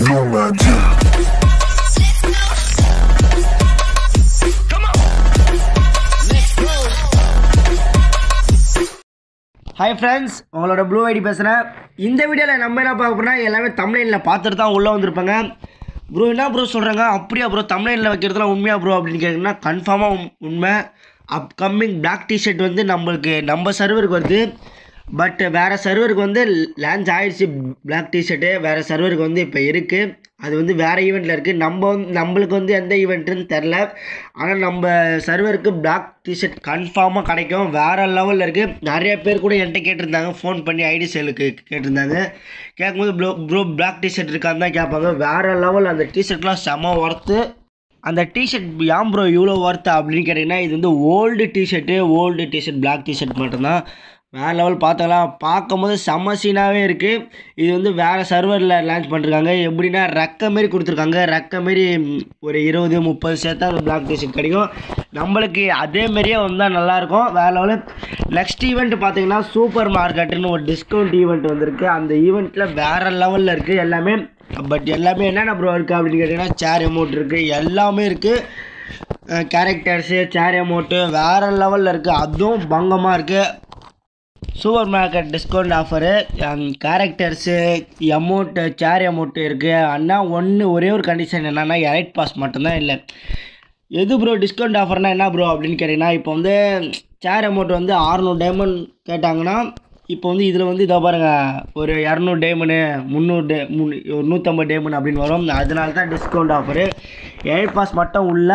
No magic. Hi friends உங்களோட blue ID பேசுகிறேன் இந்த வீடியோவில் நம்ம என்ன பார்க்க போனால் எல்லாமே தமிழ்லைனில் பார்த்துட்டு தான் உள்ளே வந்திருப்பாங்க ப்ரோ என்ன ப்ரோ சொல்கிறாங்க அப்படியா ப்ரோ தமிழ்லைனில் வைக்கிறதுலாம் உண்மையா ப்ரோ அப்படின்னு கேட்டிங்கன்னா கன்ஃபார்மாக உண்மை அப்கமிங் பிளாக் டிஷர்ட் வந்து நம்மளுக்கு நம்ம சர்வருக்கு வருது பட் வேறு சர்வருக்கு வந்து லான்ச் ஆயிடுச்சு பிளாக் டிஷர்ட்டு வேறு சர்வருக்கு வந்து இப்போ இருக்குது அது வந்து வேறு ஈவெண்ட்டில் இருக்குது நம்ம வந்து நம்மளுக்கு வந்து எந்த ஈவெண்ட்டுன்னு தெரில ஆனால் நம்ம சர்வருக்கு பிளாக் டிஷர்ட் கன்ஃபார்மாக கிடைக்கும் வேறு லெவலில் இருக்குது நிறைய பேர் கூட என்கிட்ட கேட்டிருந்தாங்க ஃபோன் பண்ணி ஐடி சேலுக்கு கேட்டிருந்தாங்க கேட்கும்போது ப்ரோ ப்ரோ பிளாக் டிஷர்ட் இருக்கான்னு தான் கேட்பாங்க வேறு லெவல் அந்த டிஷர்ட்லாம் செம ஒர்த்து அந்த டிஷர்ட் ஏன் ப்ரோ இவ்வளோ ஒர்த்து அப்படின்னு கேட்டிங்கன்னா இது வந்து old T-shirt old T-shirt black T-shirt மட்டும்தான் வேறு லெவல் பார்த்தாலாம் பார்க்கும்போது செம்ம சீனாகவே இருக்குது இது வந்து வேறு சர்வரில் லான்ச் பண்ணிருக்காங்க எப்படின்னா ரெக்க மாரி கொடுத்துருக்காங்க ரெக்க மாரி ம், ஒரு இருபது முப்பது சேர்த்தா அந்த பிளாக் டிஷர்ட் கிடைக்கும் நம்மளுக்கு அதே மாதிரியே வந்தால் நல்லாயிருக்கும் வேறு லெவலு நெக்ஸ்ட் ஈவெண்ட் பார்த்தீங்கன்னா சூப்பர் மார்க்கெட்டுன்னு ஒரு டிஸ்கவுண்ட் ஈவெண்ட் வந்திருக்கு அந்த ஈவெண்ட்டில் வேறு லெவலில் இருக்குது எல்லாமே பட் எல்லாமே என்னென்ன ப்ரோ இருக்குது அப்படின்னு கேட்டிங்கன்னா சேர் அமௌண்ட் இருக்குது எல்லாமே இருக்குது கேரக்டர்ஸு சேர் அமௌண்ட்டு வேறு லெவலில் இருக்குது அதுவும் பங்கமாக இருக்குது super market discount offer characters amount share amount இருக்குது அண்ணா ஒன்று ஒரே ஒரு கண்டிஷன் என்னென்னா எலைட் பாஸ் மட்டும்தான் இல்லை எது ப்ரோ டிஸ்கவுண்ட் ஆஃபர்னா என்ன ப்ரோ அப்படின்னு கேட்டிங்கன்னா இப்போ வந்து சேர் அமௌண்ட் வந்து அறநூறு டைமண்ட் கேட்டாங்கன்னா இப்போ வந்து இதில் வந்து இதை பாருங்கள் ஒரு இரநூறு டைமண்டு முந்நூறு டே முன் ஒரு நூற்றம்பது டைமண்ட் அப்படின்னு வரும் அதனால தான் டிஸ்கவுண்ட் ஆஃபரு எலைட் பாஸ் மட்டும் உள்ள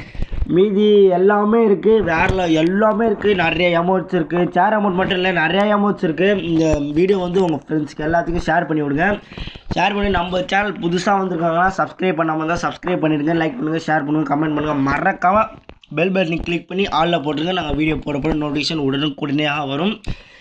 மீதி எல்லாமே இருக்குது வேறு எல்லாமே இருக்குது நிறைய அமௌண்ட்ஸ் இருக்குது சேர் அமௌண்ட் மட்டும் இல்லை நிறைய அமௌண்ட்ஸ் இருக்குது இந்த வீடியோ வந்து உங்கள் ஃப்ரெண்ட்ஸ்க்கு எல்லாத்துக்கும் ஷேர் பண்ணி விடுங்க ஷேர் பண்ணி நம்ம சேனல் புதுசாக வந்திருக்காங்கன்னா சப்ஸ்கிரைப் பண்ணாமல் தான் சப்ஸ்கிரைப் பண்ணிடுங்க லைக் பண்ணுங்கள் ஷேர் பண்ணுங்கள் கமெண்ட் பண்ணுங்கள் மறக்காமல் பெல் பட்டனை கிளிக் பண்ணி ஆளில் போட்டுருங்க நாங்கள் வீடியோ போட போட நோட்டிஃபிகேஷன் உடனுக்குடனே வரும்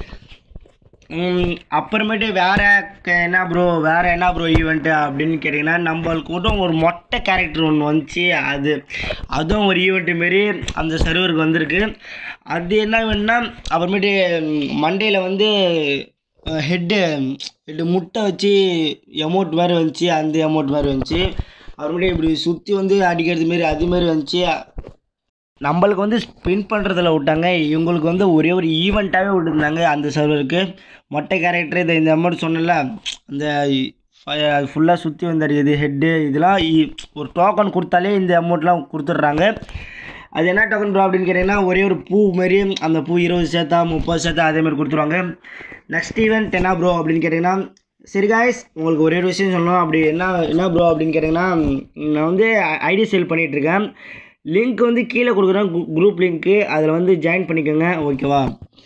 ம், அப்புறமேட்டு வேற க- என்ன ப்ரோ வேற என்ன ப்ரோ ஈவெண்ட்டு அப்படின்னு கேட்டிங்கன்னா நம்மளுக்கு மட்டும் ஒரு மொட்டை கேரக்டர் ஒன்று வந்துச்சு அது அதுவும் ஒரு ஈவெண்ட்டு மாரி அந்த சர்வருக்கு வந்திருக்கு அது என்ன ஈவெண்ட்னா அப்புறமேட்டு மண்டேல வந்து ஹெட்டு ஹெட்டு முட்டை வச்சு எமௌண்ட் மாதிரி வந்துச்சு அந்த எமௌண்ட் மாதிரி வந்துச்சு அப்புறமேட்டு இப்படி சுற்றி வந்து அடிக்கிறது மாரி அது மாதிரி வந்துச்சு நம்மளுக்கு வந்து ஸ்பின் பண்ணுறதுல விட்டாங்க இவங்களுக்கு வந்து ஒரே ஒரு ஈவெண்ட்டாகவே விட்டுருந்தாங்க அந்த சர்வருக்கு மொட்டை கேரக்டர் இதை இந்த அமௌண்ட் சொன்னல அந்த ஃபுல்லாக சுற்றி வந்தடிக்குது ஹெட்டு இதெல்லாம் இ- ஒரு டோக்கன் கொடுத்தாலே இந்த அமௌண்ட்லாம் கொடுத்துட்றாங்க அது என்ன டோக்கன் ப்ரோ அப்படின்னு கேட்டிங்கன்னா ஒரே ஒரு பூ மாரி அந்த பூ இருபது சேர்த்தா முப்பது சேர்த்தா அதே மாதிரி கொடுத்துருவாங்க நெக்ஸ்ட் ஈவெண்ட் என்ன ப்ரோ அப்படின்னு கேட்டிங்கன்னா சரி காய்ஸ் உங்களுக்கு ஒரே ஒரு விஷயம் சொல்லணும் அப்படி என்ன என்ன ப்ரோ அப்படின்னு கேட்டிங்கன்னா நான் வந்து ஐடி சேல் பண்ணிகிட்ருக்கேன் லிங்க் வந்து கீழே கொடுக்குறேன் குரூப் லிங்க்கு அதில் வந்து ஜாயின் பண்ணிக்கோங்க ஓகேவா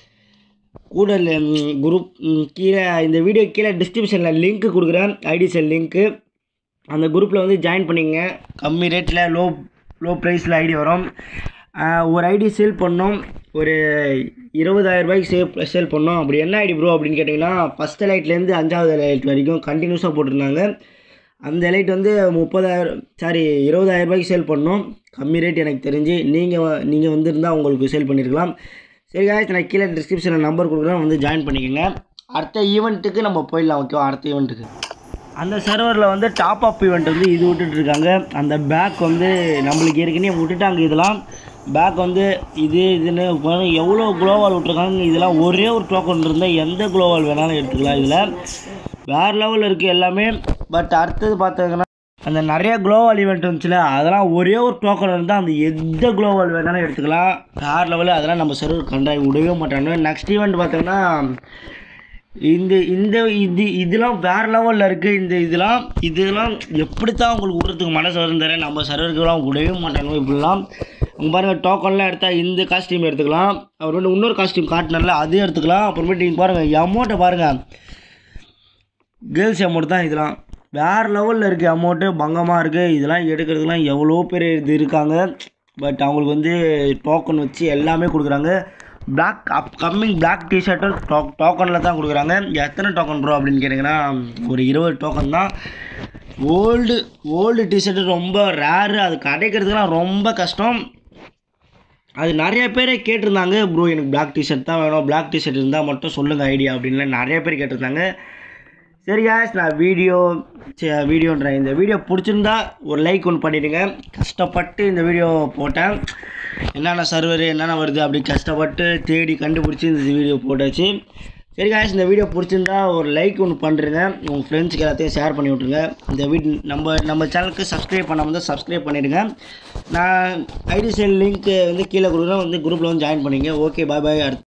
கூட குரூப் கீழே இந்த வீடியோ கீழே டிஸ்கிரிப்ஷனில் லிங்க் கொடுக்குறேன் ஐடி செல் லிங்க்கு அந்த குரூப்பில் வந்து ஜாயின் பண்ணிக்கங்க கம்மி ரேட்டில் லோ லோ ப்ரைஸில் ஐடி வரும் ஆஹ் ஒரு ஐடி சேல் பண்ணோம் ஒரு இருபதாயிரம் ரூபாய்க்கு சேல் சேல் பண்ணோம் அப்படி என்ன ஐடி ப்ரோ அப்படின்னு கேட்டிங்கன்னா ஃபஸ்ட் லைட்லேருந்து அஞ்சாவது லைட் வரைக்கும் கண்டினியூஸாக போட்டிருந்தாங்க அந்த லைட் வந்து முப்பதாயிரம் சாரி இருபதாயிரம் ரூபாய்க்கு சேல் பண்ணோம் கம்மி ரேட் எனக்கு தெரிஞ்சு நீங்கள் நீங்கள் வந்திருந்தால் உங்களுக்கு சேல் பண்ணியிருக்கலாம் சரி காய்ச்சி நான் கீழே டிஸ்கிரிப்ஷனில் நம்பர் கொடுக்குறேன் வந்து ஜாயின் பண்ணிக்கோங்க அடுத்த ஈவெண்ட்டுக்கு நம்ம போயிடலாம் ஓகேவா அடுத்த ஈவெண்ட்டுக்கு அந்த சர்வரில் வந்து டாப் அப் ஈவெண்ட் வந்து இது விட்டுட்டு இருக்காங்க அந்த பேக் வந்து நம்மளுக்கு ஏற்கனவே விட்டுட்டாங்க இதெல்லாம் பேக் வந்து இது இதுன்னு பாருங்க எவ்வளோ குளோவால் விட்ருக்காங்க இதெல்லாம் ஒரே ஒரு டோக்கன் இருந்தால் எந்த குளோவால் வேணாலும் எடுத்துக்கலாம் இதில் வேறு லெவலில் இருக்குது எல்லாமே பட் அடுத்தது பார்த்தீங்கன்னா அந்த நிறைய குளோவால் ஈவெண்ட் இருந்துச்சுல அதெல்லாம் ஒரே ஒரு டோக்கன் இருந்தால் அந்த எந்த குளோவால் வேணாலும் எடுத்துக்கலாம் வேறு லெவலில் அதெல்லாம் நம்ம சர்வர் கண்டாய் விடவே மாட்டாங்க நெக்ஸ்ட் ஈவெண்ட் பார்த்தீங்கன்னா இந்த இந்த இது இதெல்லாம் வேறு லெவலில் இருக்குது இந்த இதெல்லாம் இதெல்லாம் எப்படி தான் உங்களுக்கு விடுறதுக்கு மனசு வரும் தெரியல நம்ம சர்வருக்குலாம் விடவே மாட்டாங்க இப்படிலாம் அங்கே பாருங்கள் டோக்கன்லாம் எடுத்தால் இந்த காஸ்டியூம் எடுத்துக்கலாம் அப்புறமேட்டு இன்னொரு காஸ்டியூம் காட்டினால அது எடுத்துக்கலாம் அப்புறமேட்டு இங்கே பாருங்கள் அமௌண்ட்டை பாருங்கள் கேர்ள்ஸ் அமௌண்ட் தான் இதெல்லாம் வேறு லெவலில் இருக்குது அமௌண்ட்டு பங்கமாக இருக்குது இதெல்லாம் எடுக்கிறதுலாம் எவ்வளோ பேர் இது இருக்காங்க பட் அவங்களுக்கு வந்து டோக்கன் வச்சு எல்லாமே கொடுக்குறாங்க பிளாக் அப் கம்மிங் பிளாக் டிஷர்ட்டும் டோ டோக்கனில் தான் கொடுக்குறாங்க எத்தனை டோக்கன் ப்ரோ அப்படின்னு கேட்டிங்கன்னா ஒரு இருபது டோக்கன் தான் ஓல்டு ஓல்டு டிஷர்ட்டு ரொம்ப ரேரு அது கிடைக்கிறதுலாம் ரொம்ப கஷ்டம் அது நிறைய பேரே கேட்டிருந்தாங்க ப்ரோ எனக்கு பிளாக் டிஷர்ட் தான் வேணும் பிளாக் டிஷர்ட் இருந்தால் மட்டும் சொல்லுங்கள் ஐடியா அப்படின்லாம் நிறைய பேர் கேட்டிருந்தாங்க சரி guys நான் வீடியோ வீடியோன்றேன் இந்த வீடியோ பிடிச்சிருந்தா ஒரு லைக் ஒன்று பண்ணிடுங்க கஷ்டப்பட்டு இந்த வீடியோ போட்டேன் என்னென்ன சர்வர் என்னென்ன வருது அப்படி கஷ்டப்பட்டு தேடி கண்டுபிடிச்சி இந்த வீடியோ போட்டாச்சு சரி guys இந்த வீடியோ பிடிச்சிருந்தா ஒரு லைக் ஒன்று பண்ணுறேங்க உங்கள் ஃப்ரெண்ட்ஸுக்கு எல்லாத்தையும் ஷேர் பண்ணி விட்ருங்க இந்த வீட் நம்ம நம்ம சேனலுக்கு சப்ஸ்கிரைப் பண்ணாமல் தான் சப்ஸ்கிரைப் பண்ணிவிடுங்க நான் ஐடி செல் லிங்க் வந்து கீழே கொடுக்குறேன் வந்து குரூப்பில் வந்து ஜாயின் பண்ணிங்க ஓகே பாய் பாய் அடுத்து